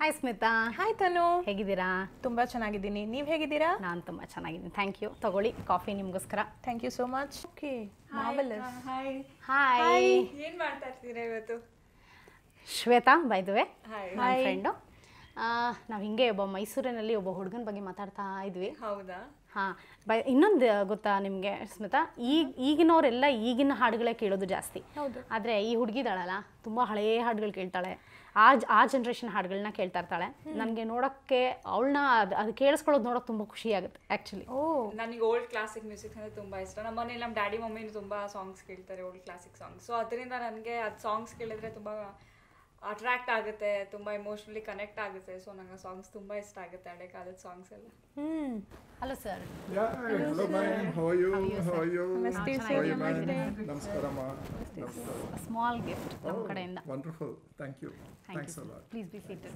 Hi Smita hi ತನು ಹೇಗಿದ್ದೀರಾ ತುಂಬಾ ಚೆನ್ನಾಗಿದ್ದೀನಿ ನೀವು ಹೇಗಿದ್ದೀರಾ ನಾನು ತುಂಬ ಚೆನ್ನಾಗಿದ್ದೀನಿ ಥ್ಯಾಂಕ್ ಯು ತಗೊಳ್ಳಿ ಕಾಫಿ ನಿಮಗೋಸ್ಕರ thank you so much okay marvellous hi hi ಏನ್ ಮಾಡ್ತಾ ಇರ್ತೀರಾ ಇವತ್ತು ಶ್ವೇತಾ ಬೈದುವೆ ಹಾಯ್ ನನ್ನ ಫ್ರೆಂಡು ನಾವು ಹಿಂಗೆ ಒಬ್ಬ ಮೈಸೂರಿನಲ್ಲಿ ಒಬ್ಬ ಹುಡುಗನ ಬಗ್ಗೆ ಮಾತಾಡ್ತಾ ಇದ್ವಿ ಹೌದಾ ಹಾಂ ಬೈ ಇನ್ನೊಂದು ಗೊತ್ತಾ ನಿಮಗೆ ಸ್ಮಿತಾ ಈಗ ಈಗಿನವರೆಲ್ಲ ಈಗಿನ ಹಾಡುಗಳೇ ಕೇಳೋದು ಜಾಸ್ತಿ ಹೌದು. ಆದರೆ ಈ ಹುಡುಗಿದಾಳಲ್ಲ ತುಂಬ ಹಳೆಯ ಹಾಡುಗಳು ಕೇಳ್ತಾಳೆ ಆ ಜ- ಆ ಜನ್ರೇಷನ್ ಹಾಡುಗಳನ್ನ ಕೇಳ್ತಾ ಇರ್ತಾಳೆ ನನಗೆ ನೋಡೋಕ್ಕೆ ಅವಳನ್ನ ಅದು ಅದು ಕೇಳಿಸ್ಕೊಳ್ಳೋದು ನೋಡೋಕೆ ತುಂಬ ಖುಷಿ ಆಗುತ್ತೆ ಆ್ಯಕ್ಚುಲಿ ಓ ನನಗೆ ಓಲ್ಡ್ ಕ್ಲಾಸಿಕ್ ಮ್ಯೂಸಿಕ್ ಅಂದ್ರೆ ತುಂಬಾ ಇಷ್ಟ ನಮ್ಮ ಮನೇಲಿ ನಮ್ಮ ಡ್ಯಾಡಿ ಮಮ್ಮಿನೂ ತುಂಬಾ ಸಾಂಗ್ಸ್ ಕೇಳ್ತಾರೆ ಓಲ್ಡ್ ಕ್ಲಾಸಿಕ್ ಸಾಂಗ್ಸ್ ಸೊ ಅದರಿಂದ ನನಗೆ ಅದು ಸಾಂಗ್ಸ್ ಕೇಳಿದ್ರೆ ತುಂಬಾ ಅಟ್ರಾಕ್ಟ್ ಆಗುತ್ತೆ ತುಂಬಾ ಇಮೋಷ್ನಲಿ ಕನೆಕ್ಟ್ ಆಗುತ್ತೆ ಸೊ ನಂಗೆ ಸಾಂಗ್ಸ್ ತುಂಬಾ ಇಷ್ಟ ಆಗುತ್ತೆ ಹಳೆ ಕಾಲದ ಸಾಂಗ್ಸ್ ಎಲ್ಲ hmm hello sir Yeah, hello ma'am. How are you? How are you? ನಮಸ್ತೆ How sir, are you, ma'am? ನಮಸ್ತೆ. ನಮಸ್ಕಾರಮ್ಮ. ನಮಸ್ಕಾರ. ಸ್ಮಾಲ್ ಗಿಫ್ಟ್ ನಮ್ಮ ಕಡೆಯಿಂದ Wonderful. Thank you. Thank Thanks you a lot. Please be seated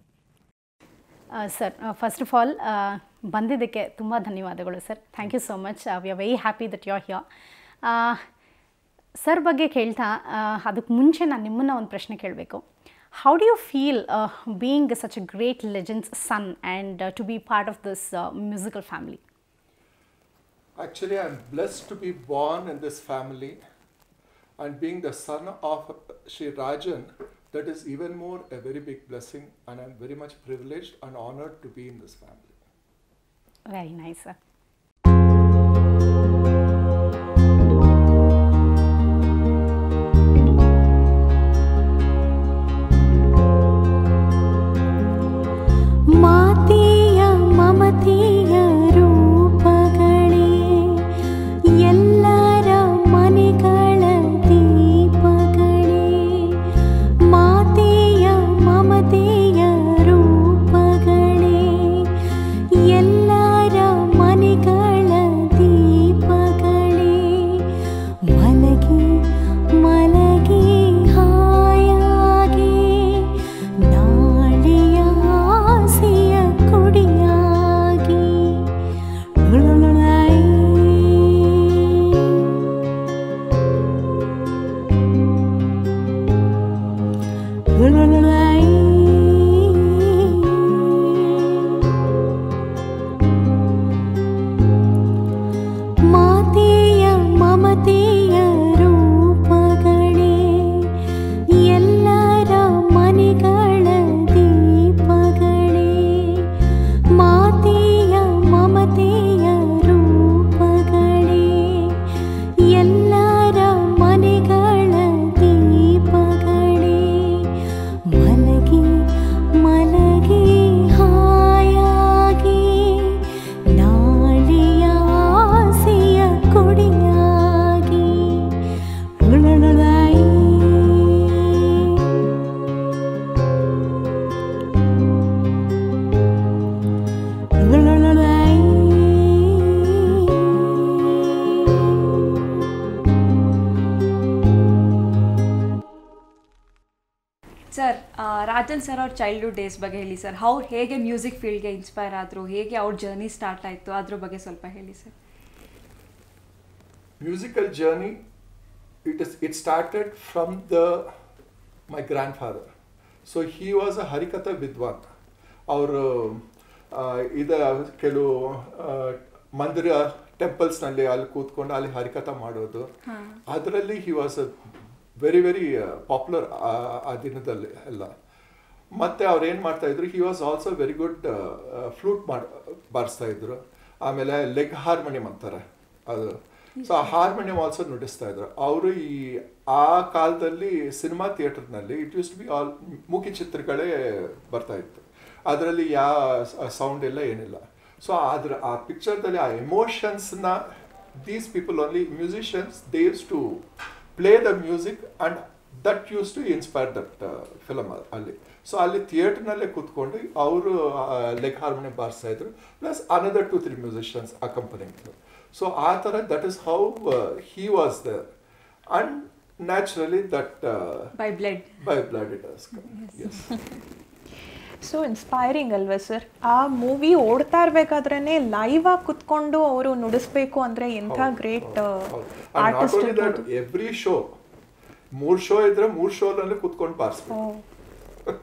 sir first of all ಬಂದಿದ್ದಕ್ಕೆ ತುಂಬ ಧನ್ಯವಾದಗಳು sir thank you so much we are very happy that you are here sir ಬಗ್ಗೆ ಕೇಳ್ತಾ ಅದಕ್ಕೆ ಮುಂಚೆ ನಾನು ನಿಮ್ಮನ್ನು ಒಂದು ಪ್ರಶ್ನೆ ಕೇಳಬೇಕು how do you feel being such a great legend's son and to be part of this musical family Actually, I'm blessed to be born in this family and being the son of Sri Rajan. That is even more a very big blessing, and I'm very much privileged and honored to be in this family. Very nice sir ಮಾತೆಯ ಮಮತೆಯ ರೂಪಗಳೇ ಎಲ್ಲರ ಮನೆಗಳ ದೀಪಗಳೇ ಮಾತೆಯ ಮಮತೆಯ ರೂಪಗಳೇ ಎಲ್ಲರ ಮನೆಗಳ ದೀಪಗಳೇ ಮಲಗಿ ಮಲಗಿ ಹಾಯಾಗಿ ನಾಳೆಯ ಆಸೆಯ ಕುಡಿಯಾಗಿ ಉಳುಳುಳಾಯಿ. ಉಳುಳುಳಾಯಿ. ಮಾತೆಯ ಮಮತೆಯ ರೂಪಗಳೇ ಎಲ್ಲರ ಮನೆಗಳ ದೀಪಗಳೇ ಮಾತೆಯ ಮಮತೆಯ ರೂಪಗಳೇ ಎಲ್ಲರ ಮನೆಗಳ ದೀಪಗಳೇ ಮಲಗಿ ಮಲಗಿ ಹಾಯಾಗಿ ನಾಳೆಯ ಆಸೆಯ ಕುಡಿಯಾಗಿ ಉಳುಳುಳಾಯಿ. ಉಳುಳುಳಾಯಿ. ಸರ್ ರಾಜನ್ ಸರ್ ಅವ್ರ ಚೈಲ್ಡ್ಹುಡ್ ಡೇಸ್ ಬಗ್ಗೆ ಹೇಳಿ ಸರ್ ಹೌ ಹೇಗೆ ಮ್ಯೂಸಿಕ್ ಫೀಲ್ಡ್ಗೆ ಇನ್ಸ್ಪೈರ್ ಆದ್ರು ಹೇಗೆ ಅವ್ರ ಜರ್ನಿ ಸ್ಟಾರ್ಟ್ ಆಯ್ತು ಅದ್ರ ಬಗ್ಗೆ ಸ್ವಲ್ಪ ಹೇಳಿ sir musical journey it is it started from the my grandfather so he was a harikatha vidwan ಅವರು ಇದ ಕೆಲವು ಆ, ಮಂದಿರ ಟೆಂಪಲ್ಸ್ನಲ್ಲಿ ಅಲ್ಲಿ ಕೂತ್ಕೊಂಡು ಅಲ್ಲಿ ಹರಿಕಥ ಮಾಡೋದು ಅದರಲ್ಲಿ he was a very very popular ಆ ದಿನದಲ್ಲಿ ಎಲ್ಲ ಮತ್ತೆ ಅವ್ರು ಏನು ಮಾಡ್ತಾ ಇದ್ರು he was also very good flute ಮಾಡ್ ಬಾರಿಸ್ತಾ ಇದ್ರು ಆಮೇಲೆ ಲೆಗ್ ಹಾರ್ಮೋನಿಯಂ ಅಂತಾರೆ ಅದು ಸೊ ಆ ಹಾರ್ಮೋನಿಯಂ ಆಲ್ಸೋ ನುಡಿಸ್ತಾ ಇದ್ರು ಅವರು ಈ ಆ ಕಾಲದಲ್ಲಿ ಸಿನಿಮಾ ಥಿಯೇಟರ್ನಲ್ಲಿ it use to be all ಮೂಕಿ ಚಿತ್ರಗಳೇ ಬರ್ತಾ ಇತ್ತು ಅದರಲ್ಲಿ ಯಾವ ಸೌಂಡ್ ಇಲ್ಲ ಏನಿಲ್ಲ ಸೊ ಅದ್ರ ಆ ಪಿಕ್ಚರ್ದಲ್ಲಿ ಆ ಎಮೋಷನ್ಸ್ನ these people only musicians they use to play the music and that use to inspire that film ಅಲ್ಲಿ ಸೊ ಅಲ್ಲಿ ಥಿಯೇಟರ್ನಲ್ಲೇ ಕೂತ್ಕೊಂಡು ಅವರು ಲೆಗ್ ಹಾರ್ಮೋನಿಯಂ ಬಾರಿಸ್ತಾ ಇದ್ರು plus another two three musicians accompanying so ಆ ಥರ that is how he was there and naturally that by blood by blood it has yes so inspiring ಅಲ್ವಾ ಸರ್ ಆ ಮೂವಿ ಓಡ್ತಾ ಇರ್ಬೇಕಾದ್ರೇನೆ ಲೈವ್ ಆಗಿ ಕುತ್ಕೊಂಡು ಅವರು ನುಡಿಸ್ಬೇಕು ಅಂದ್ರೆ ಎಂಥ ಗ್ರೇಟ್ ಆರ್ಟಿಸ್ಟ್ ಇರ್ಬೋದು ಎವ್ರಿ ಶೋ ಮೂರ್ ಶೋ ಇದ್ರೆ ಮೂರ್ ಶೋನಲ್ಲಿ ಕುತ್ಕೊಂಡು ಬಾರಿಸ್ಬೇಕು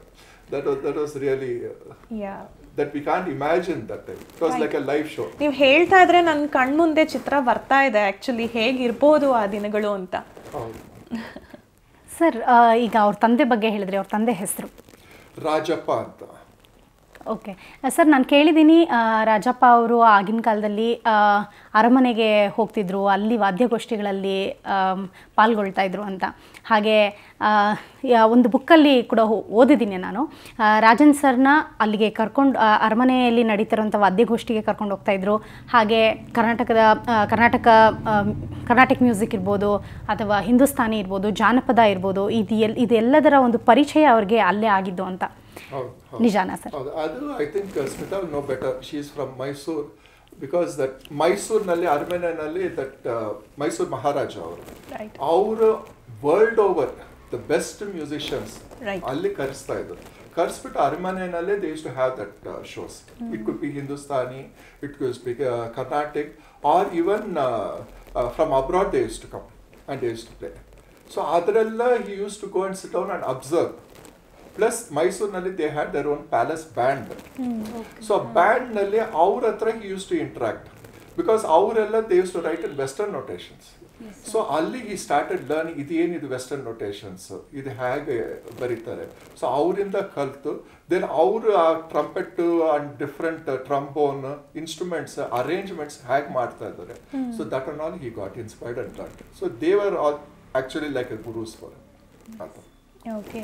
that was that was really uh, yeah that we can't imagine that time. It was like a live show. ನೀವು ಹೇಳ್ತಾ ಇದ್ರೆ ನನ್ನ ಕಣ್ಮುಂದೆ ಚಿತ್ರ ಬರ್ತಾ ಇದೆ ಆ್ಯಕ್ಚುಲಿ ಹೇಗಿರ್ಬೋದು ಆ ದಿನಗಳು ಅಂತ ಹೌದು. ಸರ್ ಈಗ ಅವ್ರ ತಂದೆ ಬಗ್ಗೆ ಹೇಳಿದ್ರೆ ಅವ್ರ ತಂದೆ ಹೆಸರು ರಾಜಪ್ಪ ಅಂತ ಓಕೆ ಸರ್ ನಾನು ಕೇಳಿದ್ದೀನಿ ಆ, ರಾಜಪ್ಪ ಅವರು ಆಗಿನ ಕಾಲದಲ್ಲಿ ಆ, ಅರಮನೆಗೆ ಹೋಗ್ತಿದ್ರು ಅಲ್ಲಿ ವಾದ್ಯಗೋಷ್ಠಿಗಳಲ್ಲಿ ಆಮ್, ಪಾಲ್ಗೊಳ್ತಾ ಇದ್ರು ಅಂತ ಹಾಗೆ ಆ, ಯಾ- ಒಂದು ಬುಕ್ಕಲ್ಲಿ ಕೂಡ ಹೋ- ಓದಿದ್ದೀನಿ ನಾನು ಆ, ರಾಜನ್ ಸರ್ನ ಅಲ್ಲಿಗೆ ಕರ್ಕೊಂಡು ಆ, ಅರಮನೆಯಲ್ಲಿ ನಡೀತಿರೋಂಥ ವಾದ್ಯಗೋಷ್ಠಿಗೆ ಕರ್ಕೊಂಡು ಹೋಗ್ತಾ ಇದ್ರು ಹಾಗೆ ಕರ್ನಾಟಕದ ಆ, ಕರ್ನಾಟಕ ಆಮ್, ಕರ್ನಾಟಕ ಮ್ಯೂಸಿಕ್ ಇರ್ಬೋದು ಅಥವಾ ಹಿಂದೂಸ್ತಾನಿ ಇರ್ಬೋದು ಜಾನಪದ ಇರ್ಬೋದು ಇದು ಎಲ್ ಇದೆಲ್ಲದರ ಒಂದು ಪರಿಚಯ ಅವ್ರಿಗೆ ಅಲ್ಲೇ ಆಗಿದ್ದು ಅಂತ ಹೌದು ಹೌದು. ನಿಜಾನಾ ಸರ್ ಹೌದು ಅದು I think Smita know better she is from Mysuru because that ಮೈಸೂರಿನಲ್ಲಿ ಅರಮನೆಯಲ್ಲಿ ದಟ್ ಮೈಸೂರು ಮಹಾರಾಜ ಅವರು Right. ಅವರು world over the best musicians Right. ಅಲ್ಲಿ ಕರೆಸ್ತಾ ಇದ್ರು ಕರೆಸ್ಬಿಟ್ಟು ಅರಮನೆಯಲ್ಲೇ they to have that shows it could be Hindustani it could be Carnatic or even from abroad they use to come and they use to play so ಅದರೆಲ್ಲ he use to go and sit down and observe plus ಮೈಸೂರಿನಲ್ಲಿ they had their own palace band so ಆ ಬ್ಯಾಂಡ್ನಲ್ಲಿ ಅವ್ರ ಹತ್ರ he use to interact because ಅವರೆಲ್ಲ they use to write in western notations so ಅಲ್ಲಿ ಈ started learning ಇದೇನಿದು western notations ಇದು ಹೇಗೆ ಬರೀತಾರೆ ಸೊ ಅವರಿಂದ ಕಲಿತು ದೆನ್ ಅವರು ಆ trumpet and different trombone instruments arrangements ಹೇಗೆ ಮಾಡ್ತಾ ಇದ್ದಾರೆ so that and all he got inspired and learn so they were all actually like a gurus for ಅಂತ ಓಕೆ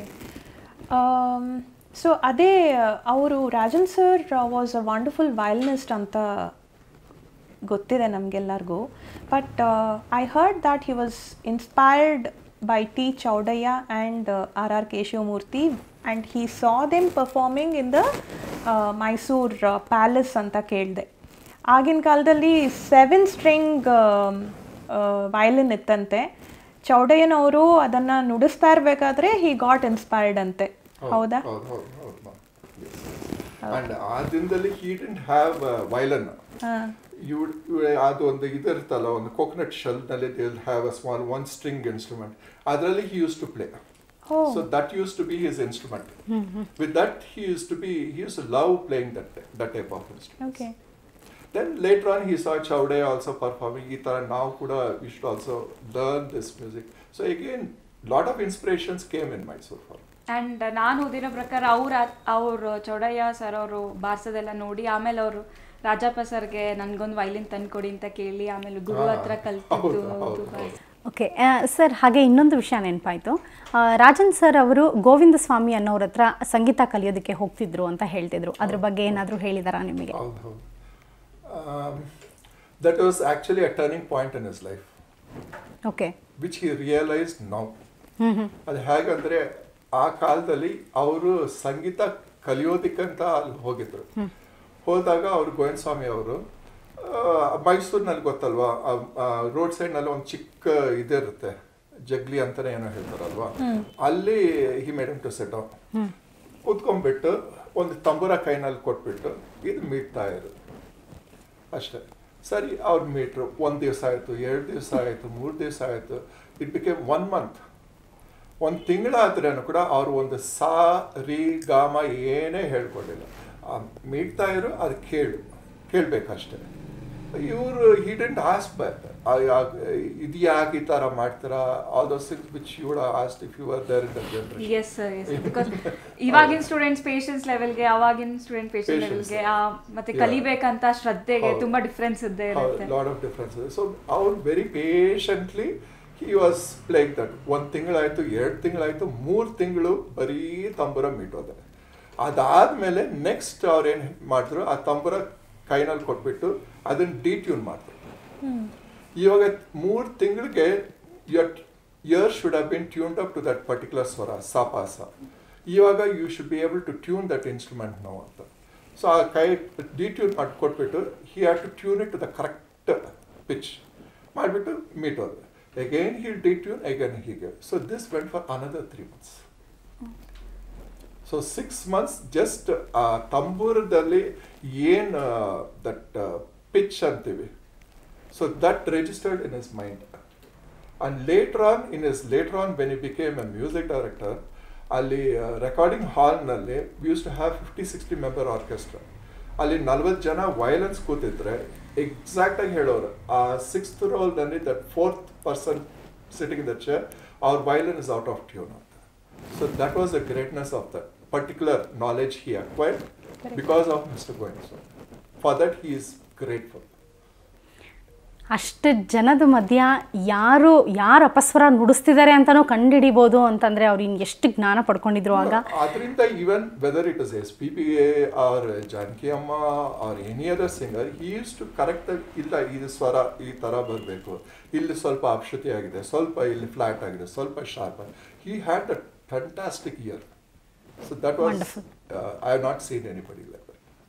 ಸೊ ಅದೇ ಅವರು Rajan sir was a wonderful violinist ಅಂತ ಗೊತ್ತಿದೆ ನಮಗೆಲ್ಲರಿಗೂ but I heard that he was inspired by T Chowdaiah and R R Keshavamurthy and he saw them performing in the Mysore palace ಅಂತ ಕೇಳಿದೆ ಆಗಿನ ಕಾಲದಲ್ಲಿ ಸೆವೆನ್ ಸ್ಟ್ರಿಂಗ್ ವಯಲಿನ್ ಇತ್ತಂತೆ ಚೌಡಯ್ಯನವರು ಅದನ್ನು ನುಡಿಸ್ತಾ ಇರಬೇಕಾದ್ರೆ ಹಿ ಗಾಟ್ ಇನ್ಸ್ಪೈರ್ಡ್ ಅಂತೆ ಹೌದಾ ಹೌದು ಹೌದು ಹೌದು ಅಂಡ್ ಆ ದಿನದಲ್ಲಿ ಹಿ ಡಿಂಟ್ ಹ್ಯಾವ್ ವೈಲನ್ ಹಾಂ ಇವ್ ಅದು ಒಂದು ಇದು ಇರುತ್ತಲ್ಲ ಒಂದು ಕೋಕೋನಟ್ ಶೆಲ್ ನಲ್ಲಿ they have a small one string instrument ಅದರಲ್ಲಿ he use to play Oh. So that use to be his instrument with that he use to be he use to love playing that that type of instrument okay then later on he saw Chowdaiah also performing ಈ ಥರ ನಾವು ಕೂಡ we should also learn this music so again lot of inspirations came in Mysore for and ನಾನು ಓದಿರೋ ಪ್ರಕಾರ ಅವ್ರ ಅವರು Chowdaiah sir ಅವರು ಬಾರ್ಸೋದೆಲ್ಲ ನೋಡಿ ಆಮೇಲೆ ಅವರು ರಾಜಪ್ಪ ಸರ್ಗೆ ನನ್ಗೊಂದು ವೈಲಿನ್ ತಂದ್ಕೊಡಿ ಅಂತ ಕೇಳಿ ಆಮೇಲೆ ಗುರು ಹಾ. ಹತ್ರ ಕಲ್ತಿದ್ದು ಹೌದು, ಹೌದು, ತುಂಬ ಹೌದು. ಓಕೆ ಸರ್ ಹಾಗೆ ಇನ್ನೊಂದು ವಿಷಯ ನೆನಪಾಯಿತು ರಾಜನ್ ಸರ್ ಅವರು ಗೋವಿಂದ ಸ್ವಾಮಿ ಅನ್ನೋರ ಹತ್ರ ಸಂಗೀತ ಕಲಿಯೋದಕ್ಕೆ ಹೋಗ್ತಿದ್ರು ಅಂತ ಹೇಳ್ತಿದ್ರು ಅದ್ರ ಬಗ್ಗೆ ಏನಾದರೂ ಹೇಳಿದಾರಾ ನಿಮಗೆ ಹೌದು ಹೌದು that was actually a turning point in his life okay which he realise now ಹ್ಞೂ ಹ್ಞೂ ಅದು ಹೇಗಂದ್ರೆ ಆ ಕಾಲದಲ್ಲಿ ಅವರು ಸಂಗೀತ ಕಲಿಯೋದಕ್ಕಂತ ಅಲ್ಲಿ ಹೋಗಿದ್ರು ಹೋದಾಗ ಅವರು ಗೋವಿಂದ ಸ್ವಾಮಿ ಅವರು ಮೈಸೂರಿನಲ್ಲಿ ಗೊತ್ತಲ್ವಾ ರೋಡ್ ಸೈಡ್ನಲ್ಲಿ ಒಂದು ಚಿಕ್ಕ ಇದಿರುತ್ತೆ ಜಗ್ಲಿ ಅಂತಾನೆ ಏನೋ ಹೇಳ್ತಾರಲ್ವಾ ಅಲ್ಲಿ ಹಿ ಮೇಡಮ್ ಟು ಸೆಟ್ ಕುತ್ಕೊಂಡ್ಬಿಟ್ಟು ಒಂದು ತಂಬೂರ ಕೈನಲ್ಲಿ ಕೊಟ್ಬಿಟ್ಟು ಇದು ಮೀಟ್ತಾ ಇರು ಅಷ್ಟೇ ಸರಿ ಅವ್ರು ಮೀಟ್ರು ಒಂದು ದಿವಸ ಆಯಿತು ಎರಡು ದಿವಸ ಆಯಿತು ಮೂರು ದಿವಸ ಆಯಿತು ಇಟ್ ಬಿಕೇಮ್ ಒನ್ ಮಂತ್ ಒಂದು ತಿಂಗಳಾದ್ರೂ ಕೂಡ ಅವರು ಒಂದು ಸಾ ರಿ ಗಾಮ ಏನೇ ಹೇಳ್ಕೊಡಿಲ್ಲ ಆ ಮೀಟ್ತಾ ಇರು ಅದು ಕೇಳು ಕೇಳಬೇಕಷ್ಟೇ ಇವರು ಹಿ ಡೆಂಟ್ ಆಸ್ಕ್ ಬೈ ಇದು ಯಾಕೆ ಈ ಥರ ಮಾಡ್ತೀರಾ all those things which you asked if you are there in the generation yes sir yes because ಇವಾಗಿನ ಸ್ಟೂಡೆಂಟ್ಸ್ ಪೇಷನ್ಸ್ ಲೆವೆಲ್ಗೆ ಅವಾಗಿನ ಸ್ಟೂಡೆಂಟ್ ಪೇಷನ್ಸ್ Patience. ಲೆವೆಲ್ಗೆ ಮತ್ತೆ Yeah. ಕಲಿಬೇಕಂತ ಶ್ರದ್ಧೆಗೆ ಹೌದು. ತುಂಬಾ ಡಿಫ್ರೆನ್ಸ್ ಇದ್ದೇ ಇರುತ್ತೆ ಲಾಟ್ ಆಫ್ ಡಿಫ್ರೆನ್ಸಸ್ ಸೊ ಅವ್ರು very patiently he was playing that ಒಂದು ತಿಂಗಳಾಯ್ತು ಎರಡು ತಿಂಗಳಾಯ್ತು ಮೂರು ತಿಂಗಳು ಬರೀ ತಂಬುರ ಮೀಟೋದೆ ಅದಾದ್ಮೇಲೆ ನೆಕ್ಸ್ಟ್ ಅವ್ರು ಏನು ಮಾಡಿದ್ರು ಆ ತಂಬುರ ಕೈನಲ್ಲಿ ಕೊಟ್ಬಿಟ್ಟು ಅದನ್ನ ಡಿಟ್ಯೂನ್ ಮಾಡಿದ್ರು ಇವಾಗ ಮೂರು ತಿಂಗಳಿಗೆ your ear should have been tuned up to that particular ಸ್ವರ ಸಾಪಾಸ ಇವಾಗ you should be able to tune that instrument ನಾವು ಅಂತ ಸೊ ಆ ಕೈ ಡಿಟ್ಯೂನ್ ಮಾಡಿ ಕೊಟ್ಬಿಟ್ಟು he have to tune it to the correct pitch ಮಾಡಿಬಿಟ್ಟು ಮೀಟೋದು ಅಗೈನ್ ಹಿ ಡಿಟ್ಯೂನ್ ಅಗೈನ್ ಹೀಗೆ so this went for another three months so six months just ಆ ತಂಬೂರದಲ್ಲಿ ಏನು ದಟ್ ಪಿಚ್ ಅಂತೀವಿ so that registered in is mind and later on in his later on when he became a music director ಅಲ್ಲಿ recording ಹಾಲ್ನಲ್ಲಿ use to have fifty sixty member orchestra ಅಲ್ಲಿ ನಲ್ವತ್ತು ಜನ violins ಕೂತಿದ್ರೆ ಎಕ್ಸಾಕ್ಟಾಗಿ ಹೇಳೋರು ಆ ಸಿಕ್ಸ್ತ್ ರೋಲ್ನಲ್ಲಿ that fourth person sitting in the chair ಅವ್ರ violin is out of tune ಅಂತ so that was the greatness of the particular knowledge he acquired because of mister going so for that he is grateful ಅಷ್ಟು ಜನದ ಮಧ್ಯ ಯಾರು ಯಾರು ಅಪಸ್ವರ ನುಡಿಸ್ತಿದ್ದಾರೆ ಅಂತಲೂ ಕಂಡುಹಿಡಿಬೋದು ಅಂತಂದರೆ ಅವ್ರು ಇನ್ನು ಎಷ್ಟು ಜ್ಞಾನ ಪಡ್ಕೊಂಡಿದ್ರು ಆಗ ಅದರಿಂದ even whether it is S P B uh or Janaki amma or any other singer he use to correct ಇಲ್ಲ ಇದು ಸ್ವರ ಈ ಥರ ಬರಬೇಕು ಇಲ್ಲಿ ಸ್ವಲ್ಪ ಅಪ್ಶುತಿ ಆಗಿದೆ ಸ್ವಲ್ಪ ಇಲ್ಲಿ ಫ್ಲಾಟ್ ಆಗಿದೆ ಸ್ವಲ್ಪ sharp he had a fantastic ear so that was Wonderful. I have not seen anybody like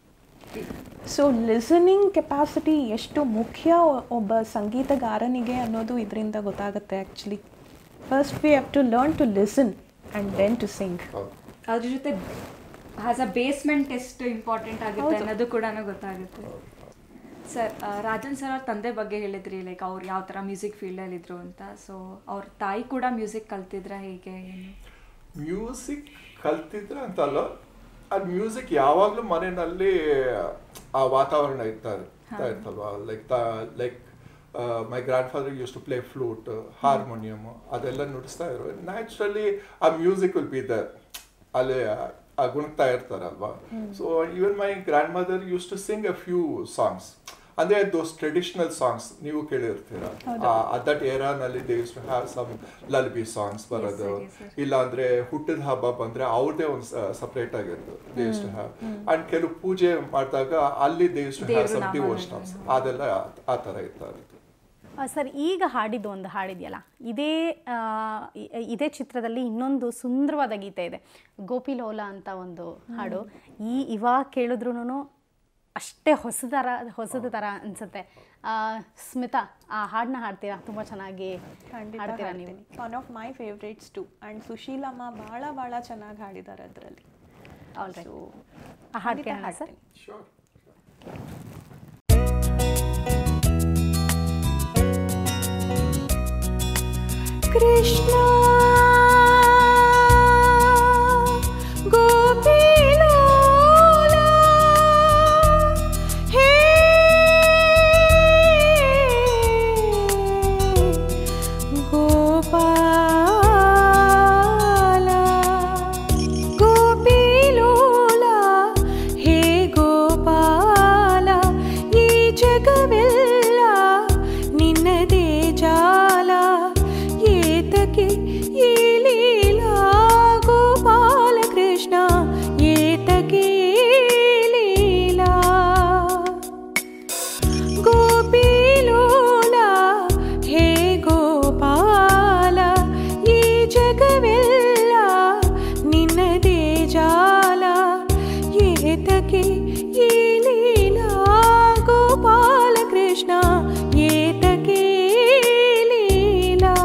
so listening capacity ಎಷ್ಟು ಮುಖ್ಯ ಒ- ಒಬ್ಬ ಸಂಗೀತಗಾರನಿಗೆ ಅನ್ನೋದು ಇದರಿಂದ ಗೊತ್ತಾಗುತ್ತೆ actually first we have to learn to listen and then to sing ಹೌದು ಅದ್ರ ಜೊತೆ ಆಸ್ ಅ ಬೇಸ್ಮೆಂಟ್ ಎಷ್ಟು ಇಂಪಾರ್ಟೆಂಟ್ ಆಗುತ್ತೆ ಹೌದು. ಅನ್ನೋದು ಕೂಡ ಗೊತ್ತಾಗುತ್ತೆ ಸರ್ ರಾಜನ್ ಸರ್ ಅವ್ರ ತಂದೆ ಬಗ್ಗೆ ಹೇಳಿದ್ರಿ ಲೈಕ್ ಅವ್ರು ಯಾವ ಥರ ಮ್ಯೂಸಿಕ್ ಫೀಲ್ಡಲ್ಲಿ ಇದ್ರು ಅಂತ ಸೊ ಅವ್ರ ತಾಯಿ ಕೂಡ ಮ್ಯೂಸಿಕ್ ಕಲ್ತಿದ್ರ ಹೇಗೆ ಏನು ಮ್ಯೂಸಿಕ್ ಕಲ್ತಿದ್ರೆ ಅಂತಲ್ಲ ಅದು ಮ್ಯೂಸಿಕ್ ಯಾವಾಗಲೂ ಮನೆಯಲ್ಲಿ ಆ ವಾತಾವರಣ ಇರ್ತಾ ಇರ್ತಾ ಇರ್ತಲ್ವಾ like like my grandfather use to play flute harmonium ಅದೆಲ್ಲ ನುಡಿಸ್ತಾ ಇರೋ ನ್ಯಾಚುರಲಿ ಆ ಮ್ಯೂಸಿಕ್ ವಿಲ್ ಬಿ ದರ್ ಅಲ್ಲಿ ಆ ಗುಣಗ್ತಾ ಇರ್ತಾರಲ್ವಾ so even my grandmother use to sing a few songs ಅಂದ್ರೆ ದೋಸ್ ಟ್ರೆಡಿಷನಲ್ ಸಾಂಗ್ಸ್ ನೀವು ಕೇಳಿರ್ತೀರ ದಟ್ ಏರಾನಲ್ಲಿ they use to have some lullaby songs ಬರೋದು sir, yes, sir. ಇಲ್ಲ ಅಂದ್ರೆ ಹುಟ್ಟಿದ ಹಬ್ಬ ಬಂದ್ರೆ ಅವ್ರದೇ ಒಂದು ಸಪರೇಟ್ ಆಗಿತ್ತು they use to have and ಕೆಲವು ಪೂಜೆ ಮಾಡಿದಾಗ ಅಲ್ಲಿ ದೇ ಯೂಸ್ ಟು ಹ್ಯಾವ್ ದೇವ್ರ ಸಮ್ ನಾಮಗಳು. ಡಿವೋಷನಲ್ಸ್ ಅದೆಲ್ಲ ಆ- ಆ ತರ ಇರ್ತಾ ಇತ್ತು ಆ, ಸರ್ ಈಗ ಹಾಡಿದ್ದು ಒಂದು ಹಾಡಿದೆಯಲ್ಲ ಇದೇ ಆ, ಇ- ಇದೇ ಚಿತ್ರದಲ್ಲಿ ಇನ್ನೊಂದು ಸುಂದರವಾದ ಗೀತೆ ಇದೆ ಗೋಪಿಲೋಲ ಅಂತ ಒಂದು ಹಾಡು ಈ ಇವಾಗ ಕೇಳಿದ್ರು ಅಷ್ಟೇ ಹೊಸದರ ಹೊಸದ ಥರ ಅನಿಸುತ್ತೆ ಸ್ಮಿತಾ ಆ ಹಾಡನ್ನ ಹಾಡ್ತೀರಾ ತುಂಬ ಚೆನ್ನಾಗಿ ಖಂಡಿತ ಹಾಡ್ತೀರಾ ನೀವು ಹಾಡ್ತೀನಿ one of my favourites too and ಸುಶೀಲಮ್ಮ ಭಾಳ ಭಾಳ ಚೆನ್ನಾಗಿ ಹಾಡಿದ್ದಾರೆ ಅದರಲ್ಲಿ ಆಲ್ ರೈಟ್ ಆ ಹಾಡು ಕೇಳೋಣ ಸರ್ ಶೋರ್ ಕೃಷ್ಣ ಗೋಪಿಲೋಲ ಹೇ ಗೋಪಾಲ ಗೋಪಿಲೋಲ ಹೇ ಗೋಪಾಲ ಈ ಜಗವೆಲ್ಲ ನಿನ್ನದೇ ಜಾಲ ಏತಕ್ಕೆ ಈ ಲೀಲಾ ಗೋಪಾಲ ಕೃಷ್ಣ ಏತಕ್ಕೆ ಈ ಲೀಲಾ ಗೋಪಿಲೋಲ ಹೇ ಗೋಪಾಲ ಈ ಜಗವೆಲ್ಲ ನಿನ್ನದೇ ಜಾಲ ಏತಕ್ಕೆ ಈ ಲೀಲಾ ಗೋಪಾಲ ಕೃಷ್ಣ ಏತಕ್ಕೆ ಈ ಲೀಲಾ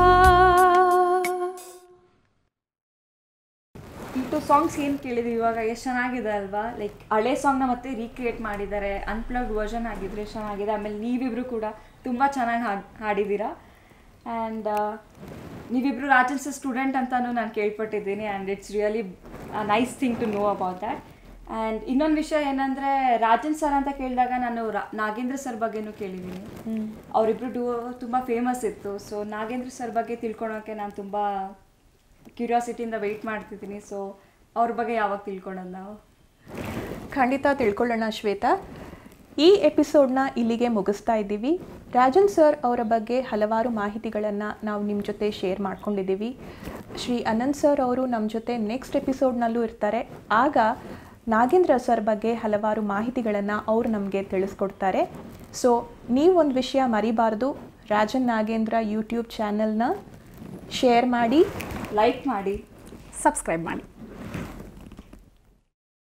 ಈ ಟು ಸಾಂಗ್ಸ್ ಏನು ಕೇಳಿದ್ವಿ ಇವಾಗ ಎಷ್ಟು ಚೆನ್ನಾಗಿದೆ ಅಲ್ವಾ ಲೈಕ್ ಹಳೆ ಸಾಂಗ್ನ ಮತ್ತೆ ರೀಕ್ರಿಯೇಟ್ ಮಾಡಿದ್ದಾರೆ ಅನ್ಪ್ಲಗ್ಡ್ ವರ್ಷನ್ ಆಗಿದ್ರೆ ಚೆನ್ನಾಗಿದೆ ಆಮೇಲೆ ನೀವಿಬ್ರು ಕೂಡ ತುಂಬ ಚೆನ್ನಾಗಿ ಹಾಡ್ ಹಾಡಿದ್ದೀರಾ ಆ್ಯಂಡ್ ನೀವಿಬ್ರು ರಾಜನ್ ಸರ್ ಸ್ಟೂಡೆಂಟ್ ಅಂತಾನು ನಾನು ಕೇಳ್ಪಟ್ಟಿದ್ದೀನಿ and it's really nice thing to know about that and ಇನ್ನೊಂದು ವಿಷಯ ಏನಂದರೆ ರಾಜನ್ ಸರ್ ಅಂತ ಕೇಳಿದಾಗ ನಾನು ರಾ- ನಾಗೇಂದ್ರ ಸರ್ ಬಗ್ಗೆನೂ ಕೇಳಿದ್ದೀನಿ ಅವರಿಬ್ರು ಡೂ ತುಂಬ ಫೇಮಸ್ ಇತ್ತು ಸೊ ನಾಗೇಂದ್ರ ಸರ್ ಬಗ್ಗೆ ತಿಳ್ಕೊಳೋಕ್ಕೆ ನಾನು ತುಂಬ ಕ್ಯೂರಿಯಾಸಿಟಿಯಿಂದ ವೆಯ್ಟ್ ಮಾಡ್ತಿದ್ದೀನಿ ಸೊ ಅವ್ರ ಬಗ್ಗೆ ಯಾವಾಗ ತಿಳ್ಕೊಳ್ಳೋದು ನಾವು ಖಂಡಿತ ತಿಳ್ಕೊಳ್ಳೋಣ ಶ್ವೇತಾ ಈ ಎಪಿಸೋಡ್ನ ಇಲ್ಲಿಗೆ ಮುಗಿಸ್ತಾ ಇದ್ದೀವಿ ರಾಜನ್ ಸರ್ ಅವರ ಬಗ್ಗೆ ಹಲವಾರು ಮಾಹಿತಿಗಳನ್ನು ನಾವು ನಿಮ್ಮ ಜೊತೆ ಶೇರ್ ಮಾಡ್ಕೊಂಡಿದ್ದೀವಿ ಶ್ರೀ ಅನಂತ್ ಸರ್ ಅವರು ನಮ್ಮ ಜೊತೆ ನೆಕ್ಸ್ಟ್ ಎಪಿಸೋಡ್ನಲ್ಲೂ ಇರ್ತಾರೆ ಆಗ ನಾಗೇಂದ್ರ ಸರ್ ಬಗ್ಗೆ ಹಲವಾರು ಮಾಹಿತಿಗಳನ್ನು ಅವರು ನಮಗೆ ತಿಳಿಸ್ಕೊಡ್ತಾರೆ ಸೊ ನೀವೊಂದು ವಿಷಯ ಮರಿಬಾರ್ದು ರಾಜನ್ ನಾಗೇಂದ್ರ ಯೂಟ್ಯೂಬ್ ಚಾನಲ್ನ ಶೇರ್ ಮಾಡಿ ಲೈಕ್ ಮಾಡಿ ಸಬ್ಸ್ಕ್ರೈಬ್ ಮಾಡಿ